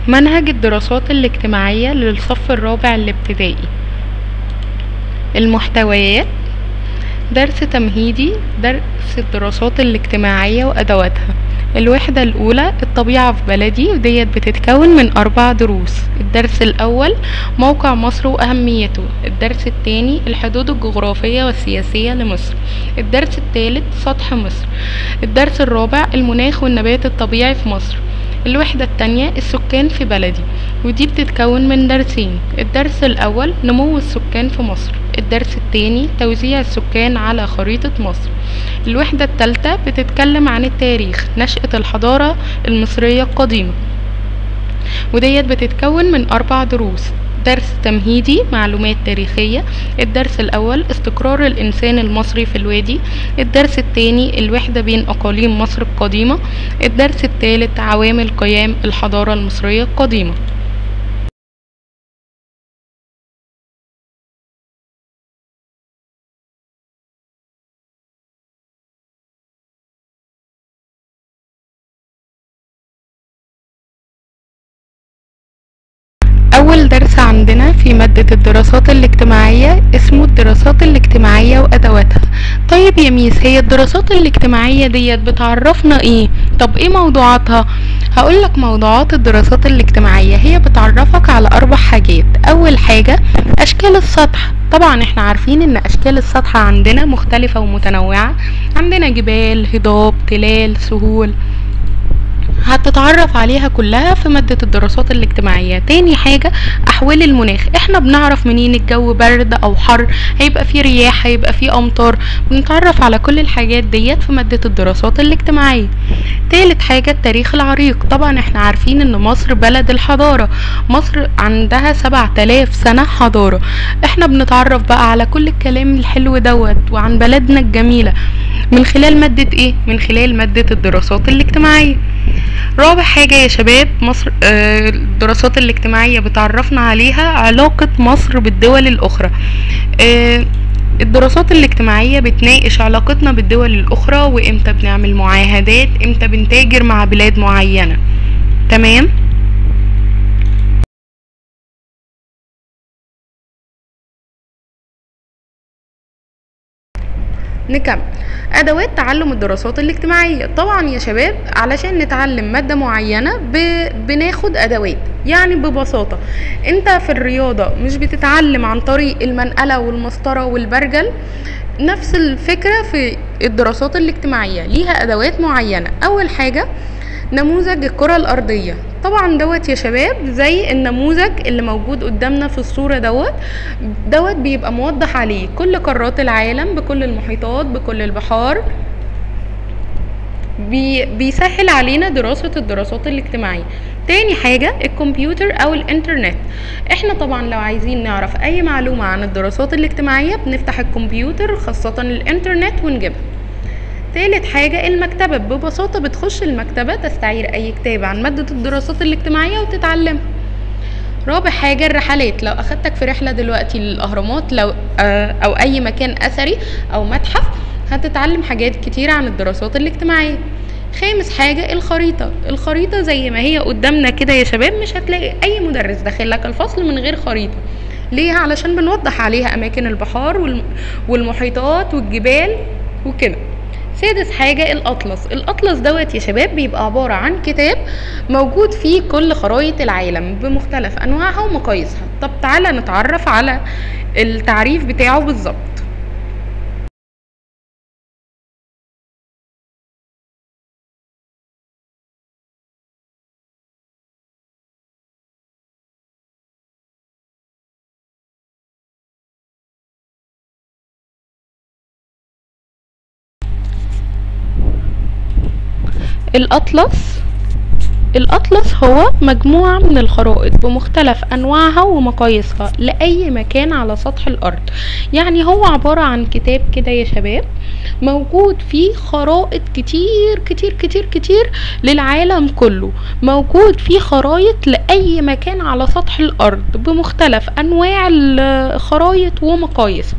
منهج الدراسات الاجتماعية للصف الرابع الابتدائي المحتويات درس تمهيدي درس الدراسات الاجتماعية وأدواتها الوحدة الأولى الطبيعة في بلدي وديت بتتكون من أربع دروس الدرس الأول موقع مصر وأهميته الدرس الثاني الحدود الجغرافية والسياسية لمصر الدرس الثالث سطح مصر الدرس الرابع المناخ والنبات الطبيعي في مصر الوحدة التانية السكان في بلدي ودي بتتكون من درسين الدرس الأول نمو السكان في مصر الدرس التاني توزيع السكان على خريطة مصر الوحدة التالتة بتتكلم عن التاريخ نشأة الحضارة المصرية القديمة وديت بتتكون من أربع دروس درس تمهيدي معلومات تاريخية الدرس الأول استقرار الإنسان المصري في الوادي الدرس الثاني الوحدة بين أقاليم مصر القديمة الدرس الثالث عوامل قيام الحضارة المصرية القديمة أول درس عندنا في مادة الدراسات الاجتماعية اسمه الدراسات الاجتماعية وأدواتها طيب يا ميس هي الدراسات الاجتماعية ديت بتعرفنا ايه طب ايه موضوعاتها هقولك موضوعات الدراسات الاجتماعية هي بتعرفك على أربع حاجات أول حاجة أشكال السطح طبعا احنا عارفين ان اشكال السطح عندنا مختلفة ومتنوعة عندنا جبال هضاب تلال سهول هتتعرف عليها كلها في مادة الدراسات الاجتماعية تاني حاجة أحوال المناخ احنا بنعرف منين الجو برد أو حر هيبقى فيه رياح هيبقى فيه أمطار بنتعرف على كل الحاجات ديت في مادة الدراسات الاجتماعية تالت حاجة التاريخ العريق طبعا احنا عارفين ان مصر بلد الحضارة مصر عندها سبع تلاف سنة حضارة احنا بنتعرف بقى على كل الكلام الحلو دوت وعن بلدنا الجميلة من خلال مادة ايه من خلال مادة الدراسات الاجتماعية رابع حاجة يا شباب مصر آه، الدراسات الاجتماعية بتعرفنا عليها علاقة مصر بالدول الأخرى آه، الدراسات الاجتماعية بتناقش علاقتنا بالدول الأخرى وإمتى بنعمل معاهدات إمتى بنتاجر مع بلاد معينة تمام نكمل ادوات تعلم الدراسات الاجتماعيه طبعا يا شباب علشان نتعلم ماده معينه ب... بناخد ادوات يعني ببساطه انت في الرياضه مش بتتعلم عن طريق المنقله والمسطره والبرجل نفس الفكره في الدراسات الاجتماعيه ليها ادوات معينه اول حاجه نموذج الكرة الأرضية طبعا دوت يا شباب زي النموذج اللي موجود قدامنا في الصورة دوت دوت بيبقى موضح عليه كل قارات العالم بكل المحيطات بكل البحار بي بيسهل علينا دراسة الدراسات الاجتماعية تاني حاجة الكمبيوتر او الانترنت احنا طبعا لو عايزين نعرف اي معلومة عن الدراسات الاجتماعية بنفتح الكمبيوتر خاصة الانترنت ونجيبها تالت حاجة المكتبة ببساطة بتخش المكتبة تستعير أي كتاب عن مادة الدراسات الاجتماعية وتتعلمها رابع حاجة الرحلات لو أخدتك في رحلة دلوقتي للأهرامات لو آه أو أي مكان أثري أو متحف هتتعلم حاجات كتير عن الدراسات الاجتماعية خامس حاجة الخريطة الخريطة زي ما هي قدامنا كده يا شباب مش هتلاقي أي مدرس داخل لك الفصل من غير خريطة ليه علشان بنوضح عليها أماكن البحار والم- والمحيطات والجبال وكده سادس حاجة الأطلس الأطلس دوت يا شباب بيبقى عبارة عن كتاب موجود فيه كل خرايط العالم بمختلف أنواعها ومقاييسها طب تعالى نتعرف على التعريف بتاعه بالظبط الأطلس الأطلس هو مجموعة من الخرائط بمختلف أنواعها ومقاييسها لأي مكان على سطح الأرض يعني هو عبارة عن كتاب كده يا شباب موجود فيه خرائط كتير كتير كتير كتير للعالم كله موجود فيه خرايط لأي مكان على سطح الأرض بمختلف أنواع الخرايط ومقاييسها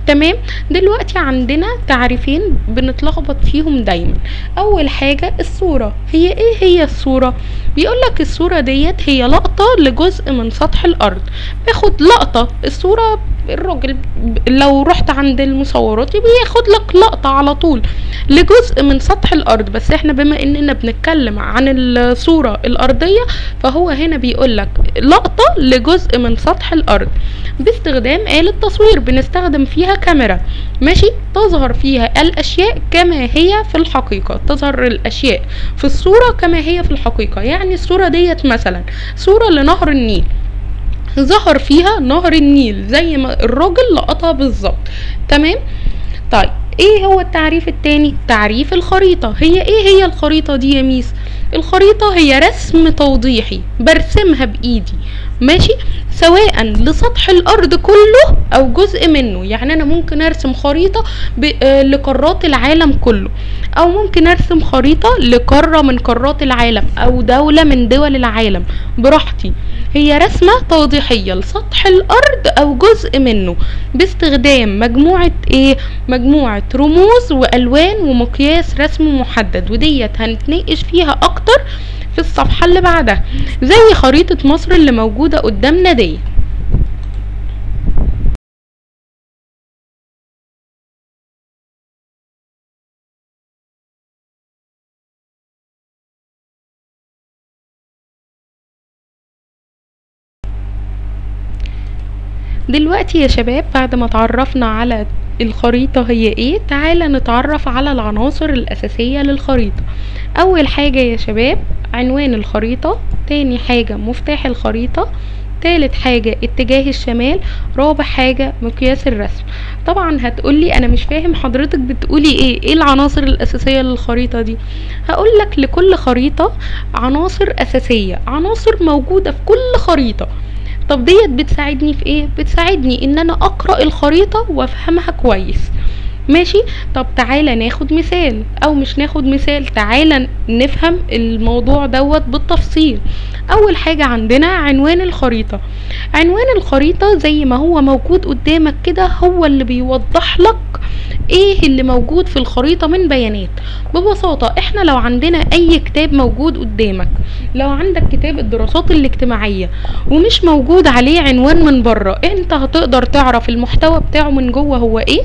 تمام دلوقتي عندنا تعريفين بنتلخبط فيهم دايما اول حاجة الصورة هي ايه هي الصورة بيقولك الصورة ديت هي لقطة لجزء من سطح الارض باخد لقطة الصورة الراجل ب- لو رحت عند المصورات بياخد لك لقطة على طول لجزء من سطح الارض بس احنا بما اننا بنتكلم عن الصورة الارضية فهو هنا بيقولك لقطة لجزء من سطح الارض باستخدام آلة تصوير بنستخدم فيها كاميرا ماشي تظهر فيها الأشياء كما هي في الحقيقة تظهر الأشياء في الصورة كما هي في الحقيقة يعني الصورة ديت مثلا صورة لنهر النيل ظهر فيها نهر النيل زي ما الراجل لقطها بالظبط تمام طيب ايه هو التعريف التاني تعريف الخريطة هي ايه هي الخريطة دي يا ميس الخريطة هي رسم توضيحي برسمها بايدي ماشي سواء لسطح الارض كله او جزء منه يعني انا ممكن ارسم خريطة ب... آه لقارات العالم كله او ممكن ارسم خريطة لقارة من قارات العالم او دولة من دول العالم براحتي هي رسمة توضيحية لسطح الارض او جزء منه باستخدام مجموعة ايه مجموعة رموز والوان ومقياس رسم محدد وديت هنتناقش فيها اكتر في الصفحة اللي بعدها زي خريطة مصر اللي موجودة قدامنا دي دلوقتي يا شباب بعد ما تعرفنا على الخريطة هي ايه تعالى نتعرف على العناصر الأساسية للخريطة أول حاجة يا شباب عنوان الخريطة تاني حاجة مفتاح الخريطة تالت حاجة اتجاه الشمال رابع حاجة مقياس الرسم طبعا هتقولي انا مش فاهم حضرتك بتقولي ايه ايه العناصر الاساسية للخريطة دي هقولك لكل خريطة عناصر اساسية عناصر موجودة في كل خريطة طب ديت بتساعدني في ايه بتساعدني ان انا اقرا الخريطه وافهمها كويس ماشي طب تعالى ناخد مثال او مش ناخد مثال تعالى نفهم الموضوع دوت بالتفصيل اول حاجة عندنا عنوان الخريطة عنوان الخريطة زي ما هو موجود قدامك كده هو اللي بيوضح لك ايه اللي موجود في الخريطة من بيانات ببساطة احنا لو عندنا اي كتاب موجود قدامك لو عندك كتاب الدراسات الاجتماعية ومش موجود عليه عنوان من بره انت هتقدر تعرف المحتوى بتاعه من جوه هو ايه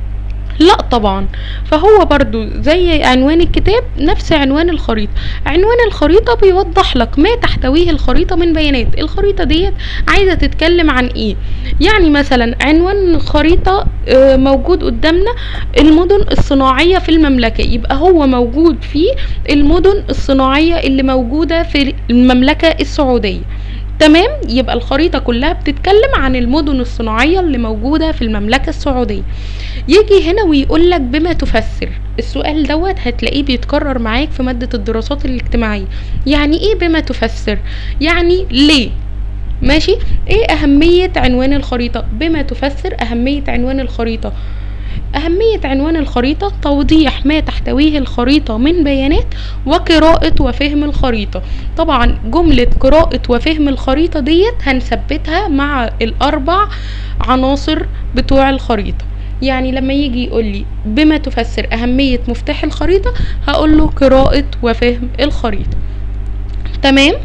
لا طبعا فهو برضو زي عنوان الكتاب نفس عنوان الخريطة عنوان الخريطة بيوضح لك ما تحتويه الخريطة من بيانات الخريطة ديت عايزة تتكلم عن ايه يعني مثلا عنوان خريطة آه، موجود قدامنا المدن الصناعية في المملكة يبقى هو موجود فيه المدن الصناعية اللي موجودة في المملكة السعودية تمام يبقى الخريطة كلها بتتكلم عن المدن الصناعية اللي موجودة في المملكة السعودية يجي هنا ويقول لك بما تفسر السؤال دوت هتلاقيه بيتكرر معاك في مادة الدراسات الاجتماعية يعني ايه بما تفسر يعني ليه ماشي ايه اهمية عنوان الخريطة بما تفسر اهمية عنوان الخريطة أهمية عنوان الخريطة توضيح ما تحتويه الخريطة من بيانات وقراءة وفهم الخريطة طبعا جملة قراءة وفهم الخريطة ديت هنثبتها مع الأربع عناصر بتوع الخريطة يعني لما يجي يقول لي بما تفسر أهمية مفتاح الخريطة هقول له قراءة وفهم الخريطة تمام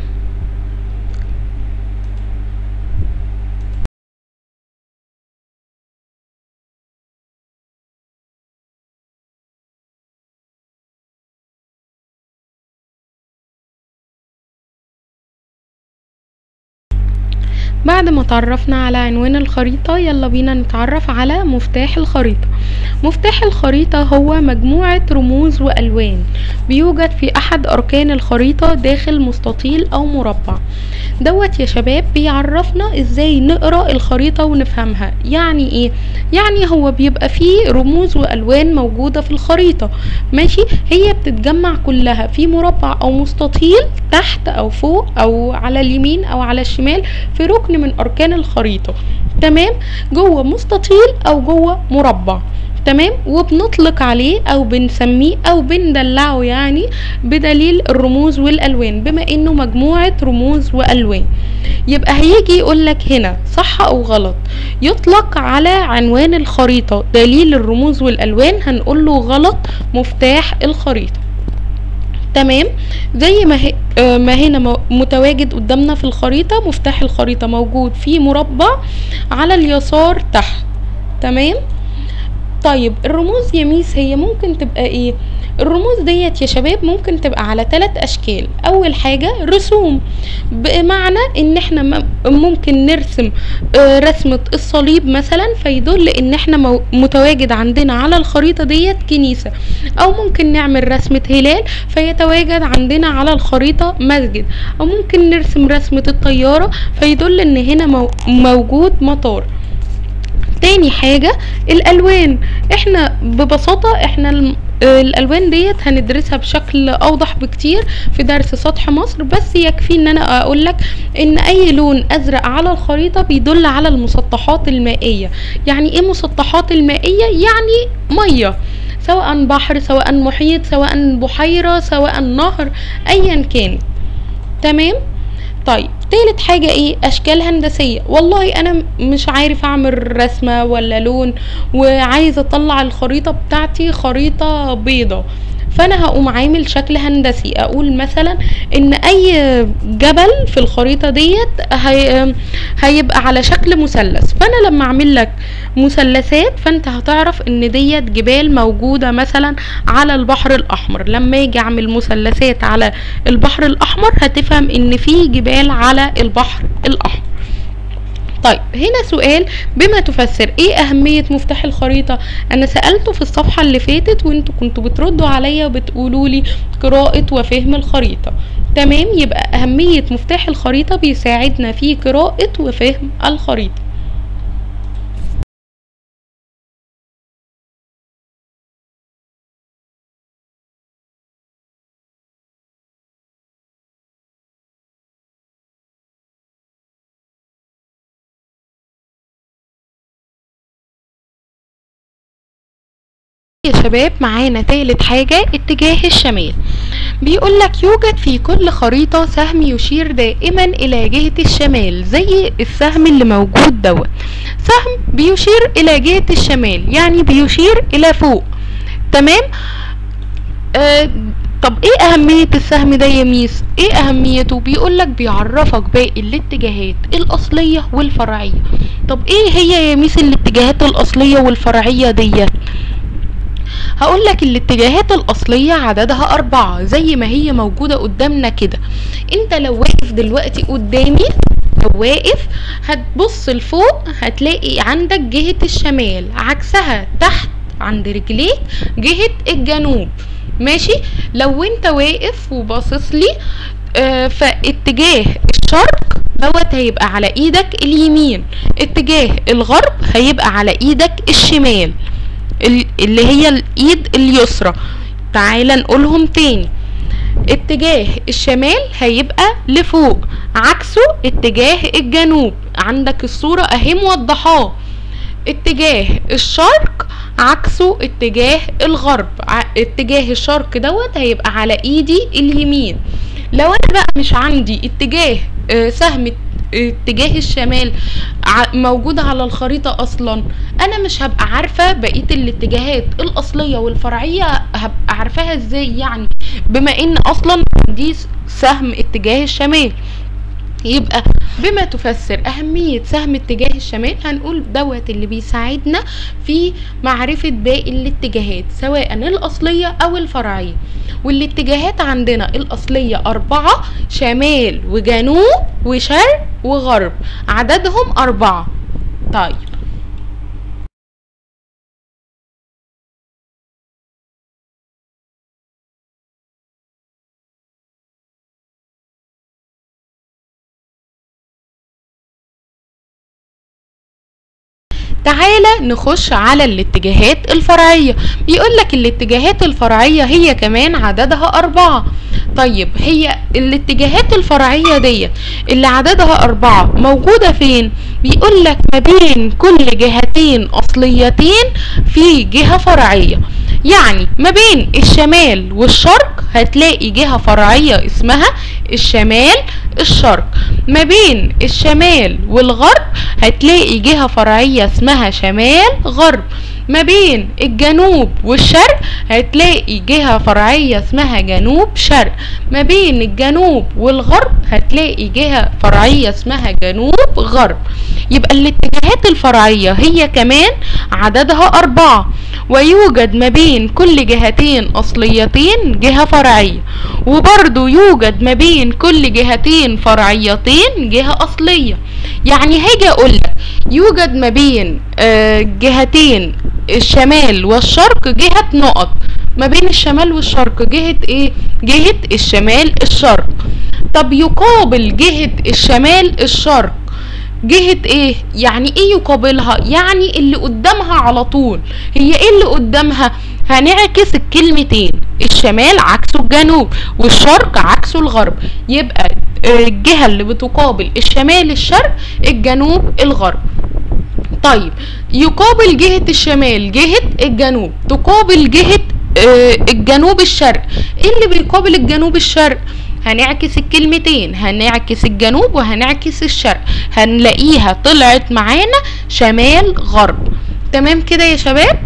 بعد ما تعرفنا على عنوان الخريطة يلا بينا نتعرف على مفتاح الخريطة مفتاح الخريطة هو مجموعة رموز وألوان بيوجد في أحد أركان الخريطة داخل مستطيل أو مربع دوت يا شباب بيعرفنا ازاي نقرا الخريطة ونفهمها يعني ايه يعني هو بيبقى فيه رموز والوان موجودة في الخريطة ماشي هي بتتجمع كلها في مربع او مستطيل تحت او فوق او على اليمين او على الشمال في ركن من اركان الخريطة تمام جوه مستطيل او جوه مربع تمام وبنطلق عليه او بنسميه او بندلعه يعني بدليل الرموز والالوان بما انه مجموعة رموز والوان يبقى هيجي يقولك هنا صح او غلط يطلق على عنوان الخريطة دليل الرموز والالوان هنقوله غلط مفتاح الخريطة تمام زي ما هي آه، ما هنا مو- متواجد قدامنا في الخريطة مفتاح الخريطة موجود في مربع على اليسار تحت تمام طيب الرموز يا ميس هي ممكن تبقى ايه الرموز ديت يا شباب ممكن تبقى على ثلاث اشكال اول حاجة رسوم بمعنى ان احنا م- ممكن نرسم آه، رسمة الصليب مثلا فيدل ان احنا مو- متواجد عندنا على الخريطة ديت كنيسة او ممكن نعمل رسمة هلال فيتواجد عندنا على الخريطة مسجد او ممكن نرسم رسمة الطيارة فيدل ان هنا مو- موجود مطار تاني حاجة الألوان احنا ببساطة احنا الم- آه، الألوان ديت هندرسها بشكل أوضح بكتير في درس سطح مصر بس يكفي ان انا اقولك ان اي لون ازرق على الخريطة بيدل على المسطحات المائية يعني ايه مسطحات المائية يعني مية سواء بحر سواء محيط سواء بحيرة سواء نهر ايا كان تمام طيب تالت حاجة ايه اشكال هندسية والله انا م- مش عارف اعمل رسمة ولا لون وعايزة اطلع الخريطة بتاعتي خريطة بيضة فانا هقوم عامل شكل هندسي اقول مثلا ان اي جبل في الخريطة ديت هي هيبقى على شكل مثلث فانا لما اعمل لك مثلثات فانت هتعرف ان ديت جبال موجودة مثلا على البحر الاحمر لما اجي اعمل مثلثات على البحر الاحمر هتفهم ان في جبال على البحر الاحمر طيب هنا سؤال بما تفسر ايه اهمية مفتاح الخريطة انا سألته في الصفحة اللي فاتت وانتوا كنتوا بتردوا عليا وبتقولوا لي قراءة وفهم الخريطة تمام يبقى اهمية مفتاح الخريطة بيساعدنا في قراءة وفهم الخريطة يا شباب معانا تالت حاجة اتجاه الشمال بيقول لك يوجد في كل خريطة سهم يشير دائما إلى جهة الشمال زي السهم اللي موجود دوت سهم بيشير إلى جهة الشمال يعني بيشير إلى فوق تمام آه طب ايه اهمية السهم ده يا ميس ايه اهميته بيقولك بيعرفك باقي الاتجاهات الاصلية والفرعية طب ايه هي يا ميس الاتجاهات الاصلية والفرعية ديت هقول لك الاتجاهات الأصلية عددها أربعة زي ما هي موجودة قدامنا كده انت لو واقف دلوقتي قدامي لو واقف هتبص لفوق هتلاقي عندك جهة الشمال عكسها تحت عند رجليك جهة الجنوب ماشي لو انت واقف وباصص لي آه فاتجاه الشرق دوت هيبقى على ايدك اليمين اتجاه الغرب هيبقى على ايدك الشمال ال- اللي هي الايد اليسرى تعال نقولهم تاني اتجاه الشمال هيبقى لفوق عكسه اتجاه الجنوب عندك الصورة اهي موضحاه اتجاه الشرق عكسه اتجاه الغرب ع- اتجاه الشرق دوت هيبقى على ايدي اليمين لو انا بقى مش عندي اتجاه آه، سهم ات- اتجاه الشمال ع- موجود على الخريطة اصلا انا مش هبقى عارفة بقية الاتجاهات الاصلية والفرعية هبقى عارفاها ازاي يعني بما ان اصلا دي س- سهم اتجاه الشمال يبقى بما تفسر أهمية سهم اتجاه الشمال هنقول دوت اللي بيساعدنا في معرفة باقي الاتجاهات سواء الأصلية أو الفرعية والاتجاهات عندنا الأصلية أربعة شمال وجنوب وشرق وغرب عددهم أربعة طيب تعالى نخش على الاتجاهات الفرعية بيقولك الاتجاهات الفرعية هي كمان عددها أربعة طيب هي الاتجاهات الفرعية دي اللي عددها أربعة موجودة فين؟ بيقولك ما بين كل جهتين أصليتين في جهة فرعية يعني ما بين الشمال والشرق هتلاقي جهة فرعية اسمها الشمال الشرق ما بين الشمال والغرب هتلاقي جهة فرعية اسمها شمال غرب ما بين الجنوب والشرق هتلاقي جهة فرعية اسمها جنوب شرق ما بين الجنوب والغرب هتلاقي جهة فرعية اسمها جنوب غرب يبقى الاتجاهات الفرعية هي كمان عددها أربعة ويوجد ما بين كل جهتين أصليتين جهة فرعية وبرضو يوجد ما بين كل جهتين فرعيتين جهة أصلية يعني هاجي أقولك يوجد ما بين آه، جهتين الشمال والشرق جهة نقط ما بين الشمال والشرق جهة ايه جهة الشمال الشرق طب يقابل جهة الشمال الشرق جهة ايه يعني ايه يقابلها يعني اللي قدامها على طول هي ايه اللي قدامها هنعكس الكلمتين الشمال عكسه الجنوب والشرق عكسه الغرب يبقى آه، الجهة اللي بتقابل الشمال الشرق الجنوب الغرب طيب يقابل جهة الشمال جهة الجنوب تقابل جهة آه، الجنوب الشرق ايه اللي بيقابل الجنوب الشرق هنعكس الكلمتين هنعكس الجنوب وهنعكس الشرق هنلاقيها طلعت معانا شمال غرب تمام كده يا شباب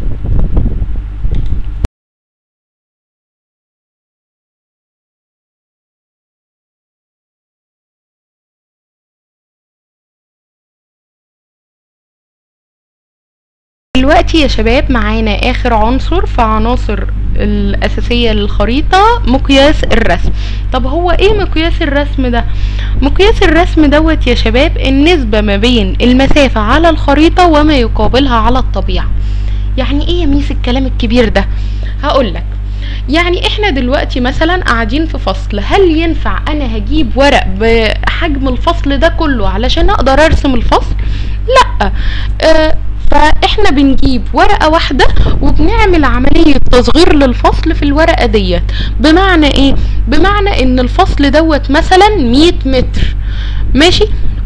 دلوقتي يا شباب معانا اخر عنصر في عناصر الاساسيه للخريطه مقياس الرسم طب هو ايه مقياس الرسم ده مقياس الرسم دوت يا شباب النسبه ما بين المسافه على الخريطه وما يقابلها على الطبيعه يعني ايه يا ميس الكلام الكبير ده هقولك يعني احنا دلوقتي مثلا قاعدين في فصل هل ينفع انا هجيب ورق بحجم الفصل ده كله علشان اقدر ارسم الفصل لا آه فاحنا بنجيب ورقة واحدة وبنعمل عملية تصغير للفصل في الورقة ديت بمعنى ايه بمعنى ان الفصل دوت مثلا 100 متر ماشي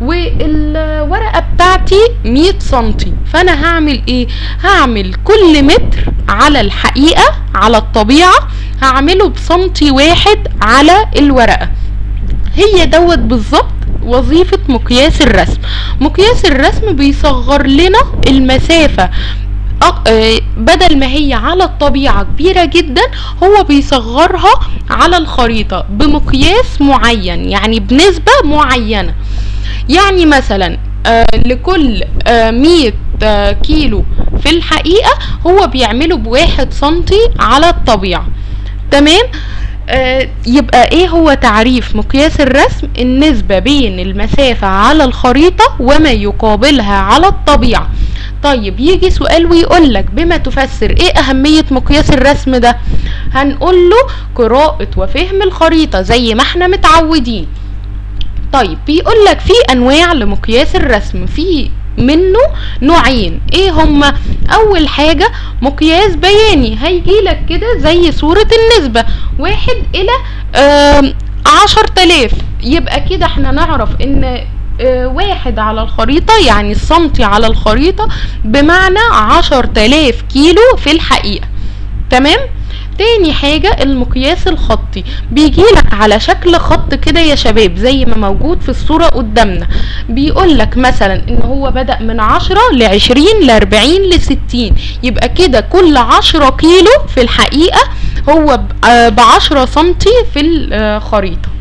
والورقة بتاعتي 100 سنتي فانا هعمل ايه هعمل كل متر على الحقيقة على الطبيعة هعمله بسنتي واحد على الورقة هي دوت بالظبط وظيفة مقياس الرسم مقياس الرسم بيصغر لنا المسافة أق- آه، بدل ما هي على الطبيعة كبيرة جدا هو بيصغرها على الخريطة بمقياس معين يعني بنسبة معينة يعني مثلا آه لكل آه 100 آه كيلو في الحقيقة هو بيعمله بواحد سنتي على الطبيعة تمام آه يبقى ايه هو تعريف مقياس الرسم النسبة بين المسافة على الخريطة وما يقابلها على الطبيعة طيب يجي سؤال ويقولك بما تفسر ايه اهمية مقياس الرسم ده هنقول له قراءة وفهم الخريطة زي ما احنا متعودين طيب بيقول لك في انواع لمقياس الرسم في منه نوعين ايه هما اول حاجة مقياس بياني هيجي لك كده زي صورة النسبة واحد الى آم، عشر تلاف يبقى كده احنا نعرف ان آه، واحد على الخريطة يعني السنتي على الخريطة بمعنى عشر تلاف كيلو في الحقيقة تمام تاني حاجة المقياس الخطي بيجيلك على شكل خط كده يا شباب زي ما موجود في الصورة قدامنا بيقولك مثلا ان هو بدأ من عشرة لعشرين لاربعين لستين يبقى كده كل عشرة كيلو في الحقيقة هو ب- آه بعشرة سنتي في الخريطة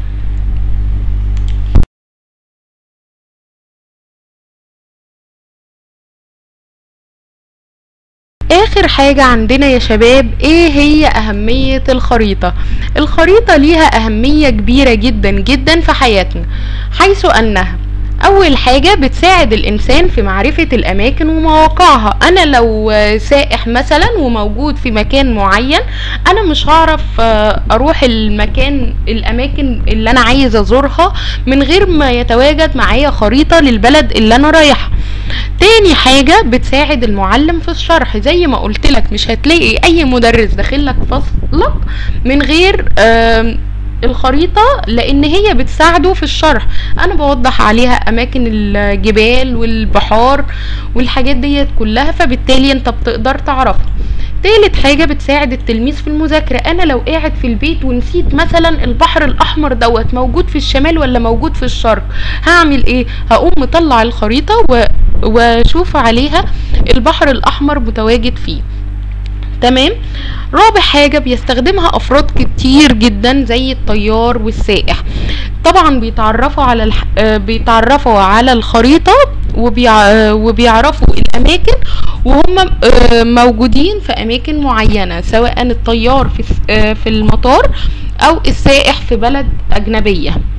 اخر حاجة عندنا يا شباب ايه هي اهمية الخريطة الخريطة ليها اهمية كبيرة جدا جدا في حياتنا حيث انها اول حاجة بتساعد الانسان في معرفة الاماكن ومواقعها انا لو آه، سائح مثلا وموجود في مكان معين انا مش هعرف آه، اروح المكان الاماكن اللي انا عايز ازورها من غير ما يتواجد معايا خريطة للبلد اللي انا رايحها تاني حاجة بتساعد المعلم في الشرح زي ما قلت لك مش هتلاقي اي مدرس داخلك فصلك من غير آم، الخريطة لان هي بتساعده في الشرح انا بوضح عليها اماكن الجبال والبحار والحاجات ديت كلها فبالتالي انت بتقدر تعرفها تالت حاجة بتساعد التلميذ في المذاكرة انا لو قاعد في البيت ونسيت مثلا البحر الاحمر دوت موجود في الشمال ولا موجود في الشرق هعمل ايه هقوم مطلع الخريطة و... واشوف عليها البحر الاحمر متواجد فيه تمام رابع حاجة بيستخدمها أفراد كتير جدا زي الطيار والسائح طبعا بيتعرفوا على الح... آه، بيتعرفوا على الخريطة وبيع... آه، وبيعرفوا الأماكن وهم آه، موجودين في أماكن معينة سواء الطيار في الس- آه، في المطار أو السائح في بلد أجنبية